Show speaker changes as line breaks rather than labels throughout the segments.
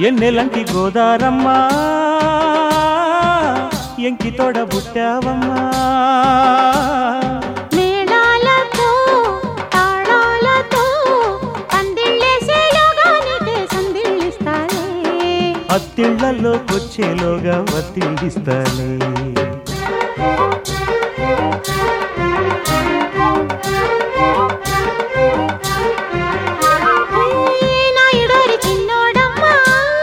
ఎన్నెలంటి గోదారమ్మా ఎంకి తోడ బుట్టావమ్మా
మేళాలతో తాళాలతో పందిళ్ళేసేలోగా నీకే సందిళ్ళిస్తాలే
అత్తిళ్లలో వచ్చేలోగా వత్తిడిస్తాలే
నా ఇడోరి చిన్నోడమ్మా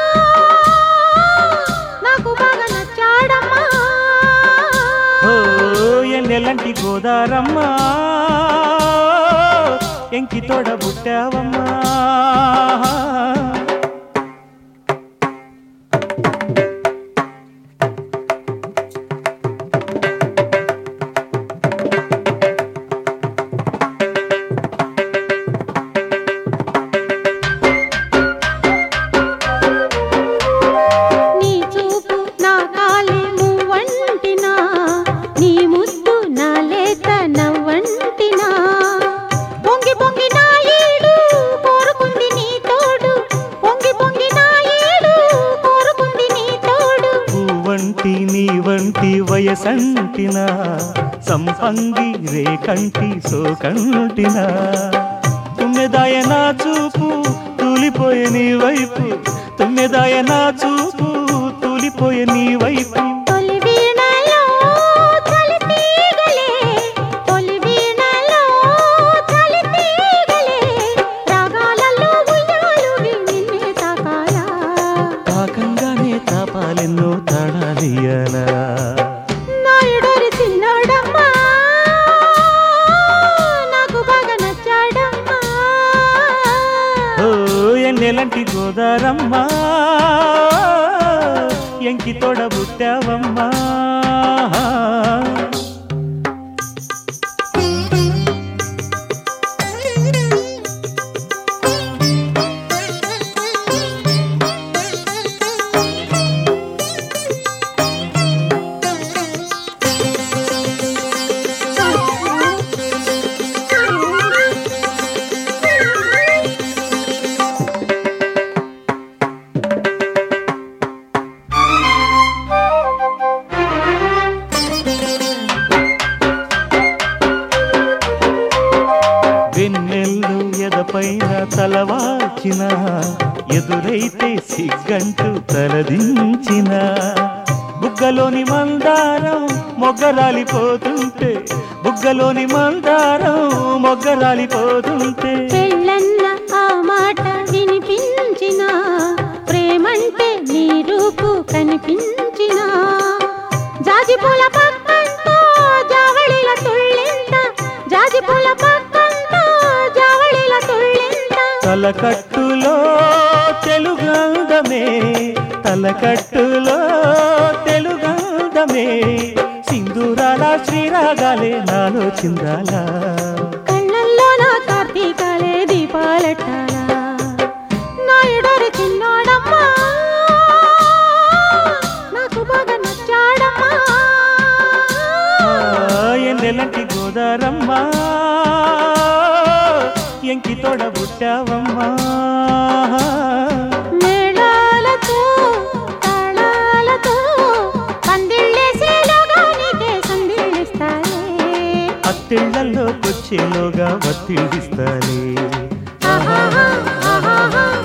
నాకు బాగా నచ్చాడమ్మా
ఓ ఎన్నెలంటి గోదారమ్మా ఎంకి తోడ బుట్టావమ్మా
నీ చూపు నా కాలేము వంటినా నీ ముద్దు నా లేత నవ్వంటినా పొంగి పొంగి నా ఏడు కోరుకుంది నీ తోడు పొంగి పొంగి నా ఏడు కోరుకుంది నీ తోడు
పువ్వంటి నీ వంటి వయసంటినా సంపంగి రేకంటి సోకంటినా తుమ్మెదాయ నా చూపు తూలిపోయే నీ వైపు తుమ్మెదాయ నా చూపు తూలిపోయే నీ వైపు
తొలి వీణలో చలి తీగలే తొలి వీణలో చలి తీగలే రాగాలలో ఉయ్యాలు నిన్నే తాకాలా
తాకంగానే తాపాలెన్నో తాళాలియాలా
నా ఎడరి చిన్నోడమ్మా నాకు బాగా నచ్చాడమ్మా
ఓ ఎన్నెలంటి గోదారమ్మా ఎంకి తోడ బుట్టావమ్మా వెన్నెల్లు ఎదపైన తలవాచిన ఎదురైతే సిగ్గంటూ తలదించిన బుగ్గలోని మందారం మొగ్గరాలిపోతుంటే బుగ్గలోని మందారం మొగ్గరాలిపోతుంటే
పెళ్ళన్న ఆ మాట వినిపించిన ప్రేమంటే నీ రూపు కనిపించిన జాజి పూల పక్కంతో జావళిల తుళ్ళింత జాజి పూల పక్కంతో జావళిల తుళ్ళింత
తలకట్టులో తెలుగందమే తలకట్టులో తెలుగందమే సింధూరాల శ్రీరాగాలే నాలో చిందాలా
కళ్ళల్లో నా కార్తీకాలే దీపాలెట్టాలా నా ఎడరి చిన్నోడమ్మా నాకు బాగా నచ్చాడమ్మా
ఆ, ఎన్నెలంటి గోదారమ్మా ఎంకి తోడ బుట్టావమ్మా
మేళాలతో తాళాలతో పందిళ్ళేసేలోగా నీకే సందిళ్ళిస్తాలే
అత్తిళ్లలో వచ్చేలోగా వత్తిడిస్తాలే
ఆహాహా, ఆహాహా,